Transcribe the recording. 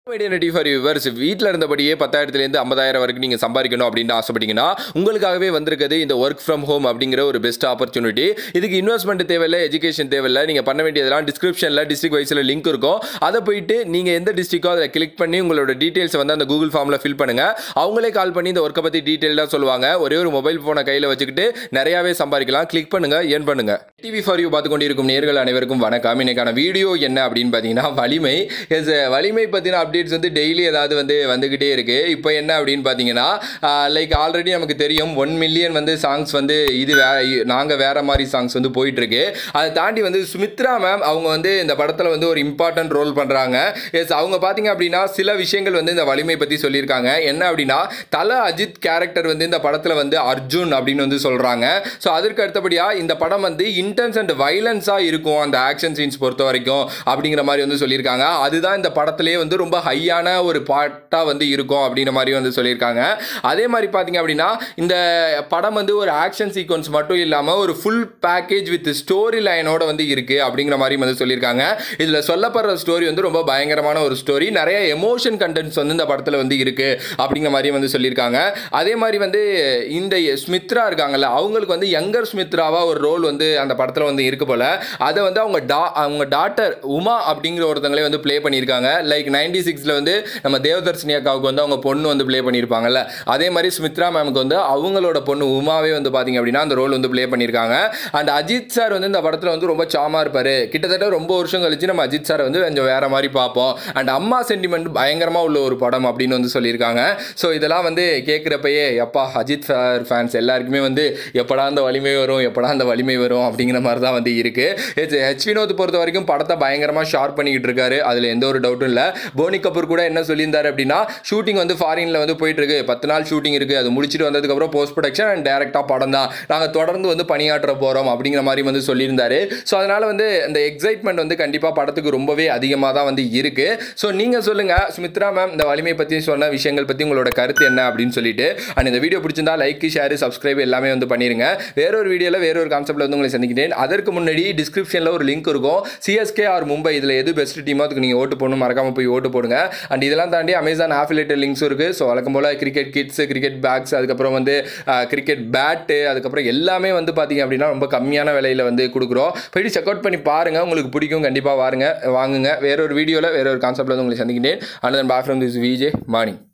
identity for viewers வீட்டில் இருந்தபடியே பத்தாயிரத்துலேருந்து ஐம்பதாயிரம் வரைக்கும் நீங்கள் சம்பாதிக்கணும் அப்படின்னு ஆசைப்பட்டீங்கன்னா உங்களுக்காகவே வந்திருக்குது இந்த ஒர்க் ஃப்ரம் ஹோம் அப்படிங்கிற ஒரு பெஸ்ட் ஆப்பர்ச்சுனிட்டி இதுக்கு இன்வெஸ்ட்மெண்ட் தேவையில்லை எஜுகேஷன் தேவையில்லை நீங்கள் பண்ண வேண்டியதெல்லாம் டிஸ்கிரிப்ஷனில் டிஸ்ட்ரிக் வைஸில் லிங்க் இருக்கும் அதை போயிட்டு நீங்கள் எந்த டிஸ்ட்ரிக்கோ அதை கிளிக் பண்ணி உங்களோட டீட்டெயில்ஸை வந்து அந்த கூகுள் ஃபார்மில் ஃபில் பண்ணுங்கள் அவங்களே கால் பண்ணி இந்த ஒர்க்கை பற்றி டீட்டெயிலாக சொல்லுவாங்க ஒரே ஒரு மொபைல் ஃபோனை கையில் வச்சுக்கிட்டு நிறையாவே சம்பாதிக்கலாம் கிளிக் பண்ணுங்கள் ஏர்ன் பண்ணுங்கள் டிவி ஃபார் யூ பார்த்து கொண்டிருக்கும் நேர்கள் அனைவருக்கும் வணக்கம் இன்னைக்கான வீடியோ என்ன அப்படின்னு பார்த்தீங்கன்னா வலிமை எஸ் வலிமை பற்றின அப்டேட்ஸ் வந்து டெய்லி ஏதாவது வந்து வந்துக்கிட்டே இருக்கு இப்போ என்ன அப்படின்னு பார்த்தீங்கன்னா லைக் ஆல்ரெடி நமக்கு தெரியும் ஒன் மில்லியன் வந்து சாங்ஸ் வந்து இது வே நாங்கள் வேற மாதிரி சாங்ஸ் வந்து போயிட்டு இருக்கு அதை தாண்டி வந்து சுமித்ரா மேம் அவங்க வந்து இந்த படத்தில் வந்து ஒரு இம்பார்ட்டன்ட் ரோல் பண்ணுறாங்க எஸ் அவங்க பார்த்தீங்க அப்படின்னா சில விஷயங்கள் வந்து இந்த வலிமை பற்றி சொல்லியிருக்காங்க என்ன அப்படின்னா தல அஜித் கேரக்டர் வந்து இந்த படத்தில் வந்து அர்ஜுன் அப்படின்னு வந்து சொல்கிறாங்க ஸோ அதற்கு அடுத்தபடியாக இந்த படம் வந்து இன்டென்ஸ் அண்ட் வைலன்ஸாக இருக்கும் அந்த ஆக்ஷன் சீன்ஸ் பொறுத்த வரைக்கும் அப்படிங்கிற மாதிரி வந்து சொல்லியிருக்காங்க அதுதான் இந்த படத்திலே வந்து ரொம்ப ஹையான ஒரு பாட்டாக வந்து இருக்கும் அப்படிங்கிற மாதிரி வந்து சொல்லியிருக்காங்க அதே மாதிரி பார்த்தீங்க அப்படின்னா இந்த படம் வந்து ஒரு ஆக்ஷன் சீக்வன்ஸ் மட்டும் இல்லாமல் ஒரு ஃபுல் பேக்கேஜ் வித் ஸ்டோரி லைனோட வந்து இருக்குது அப்படிங்கிற மாதிரி வந்து சொல்லியிருக்காங்க இதில் சொல்லப்படுற ஸ்டோரி வந்து ரொம்ப பயங்கரமான ஒரு ஸ்டோரி நிறைய எமோஷன் கண்டென்ட்ஸ் வந்து இந்த படத்தில் வந்து இருக்குது அப்படிங்கிற மாதிரி வந்து சொல்லியிருக்காங்க அதே மாதிரி வந்து இந்த ஸ்மித்ரா இருக்காங்கல்ல அவங்களுக்கு வந்து யங்கர் ஸ்மித்ராவா ஒரு ரோல் வந்து அந்த படத்தில் வந்து இருக்கு போல அதை வந்து அவங்க டா அவங்க டாட்டர் உமா அப்படிங்கிற ஒருத்தங்களே வந்து ப்ளே பண்ணியிருக்காங்க லைக் நைன்டி சிக்ஸில் வந்து நம்ம தேவதர்ஷினி அக்காவுக்கு வந்து அவங்க பொண்ணு வந்து ப்ளே பண்ணியிருப்பாங்கல்ல அதே மாதிரி ஸ்மித்ரா மேமுக்கு வந்து அவங்களோட பொண்ணு உமாவே வந்து பார்த்தீங்க அப்படின்னா அந்த ரோல் வந்து ப்ளே பண்ணியிருக்காங்க அண்ட் அஜித் சார் வந்து இந்த படத்தில் வந்து ரொம்ப சாமா இருப்பார் கிட்டத்தட்ட ரொம்ப வருஷம் கழிச்சு நம்ம அஜித் சார் வந்து கொஞ்சம் வேற மாதிரி பார்ப்போம் அண்ட் அம்மா சென்டிமெண்ட் பயங்கரமாக உள்ள ஒரு படம் அப்படின்னு வந்து சொல்லியிருக்காங்க ஸோ இதெல்லாம் வந்து கேட்குறப்பயே எப்பா அஜித் சார் ஃபேன்ஸ் எல்லாருக்குமே வந்து எப்படா அந்த வலிமை வரும் எப்படா அந்த வலிமை வரும் அப்படிங்கிற மாதிரி தான் வந்து இருக்குது ஹெச் வினோத் பொறுத்த வரைக்கும் படத்தை பயங்கரமாக ஷார்ப் பண்ணிக்கிட்டு இருக்காரு அதில் எந்த ஒரு டவுட்டும் இல்லை போனி கபூர் கூட என்ன சொல்லியிருந்தாரு அப்படின்னா ஷூட்டிங் வந்து ஃபாரினில் வந்து போயிட்டு இருக்கு பத்து நாள் ஷூட்டிங் இருக்குது அது முடிச்சுட்டு வந்ததுக்கப்புறம் போஸ்ட் ப்ரொடக்ஷன் அண்ட் டேரெக்டாக படம் தான் நாங்கள் தொடர்ந்து வந்து பணியாற்ற போகிறோம் அப்படிங்கிற மாதிரி வந்து சொல்லியிருந்தாரு ஸோ அதனால் வந்து அந்த எக்ஸைட்மெண்ட் வந்து கண்டிப்பாக படத்துக்கு ரொம்பவே அதிகமாக தான் வந்து இருக்குது ஸோ நீங்கள் சொல்லுங்கள் சுமித்ரா மேம் இந்த வலிமை பற்றி சொன்ன விஷயங்கள் பற்றி உங்களோட கருத்து என்ன அப்படின்னு சொல்லிட்டு அண்ட் இந்த வீடியோ பிடிச்சிருந்தா லைக் ஷேர் சப்ஸ்கிரைப் எல்லாமே வந்து பண்ணிருங்க வேறொரு வீடியோவில் வேறொரு கான்செப்ட்டில் வந்து உங்களை சந்திக்கிறேன் அதற்கு முன்னாடி டிஸ்கிரிப்ஷனில் ஒரு லிங்க் இருக்கும் சிஎஸ்கே ஆர் மும்பை இதில் எது பெஸ்ட் டீமோ அதுக்கு நீங்கள் ஓட்டு போடணும் மறக்காமல் போய் ஓட்டு போடுங்க அண்ட் இதெல்லாம் தாண்டி அமேசான் ஆஃபிலேட்டட் லிங்க்ஸ் இருக்குது ஸோ வழக்கம் போல் கிரிக்கெட் கிட்ஸ் கிரிக்கெட் பேக்ஸ் அதுக்கப்புறம் வந்து கிரிக்கெட் பேட்டு அதுக்கப்புறம் எல்லாமே வந்து பார்த்தீங்க அப்படின்னா ரொம்ப கம்மியான விலையில் வந்து கொடுக்குறோம் போயிட்டு செக் அவுட் பண்ணி பாருங்கள் உங்களுக்கு பிடிக்கும் கண்டிப்பாக வாருங்க வாங்குங்க வேறொரு வீடியோவில் வேறொரு கான்செப்ட்டில் வந்து உங்களை சந்திக்கிறேன் and then bye from this VJ morning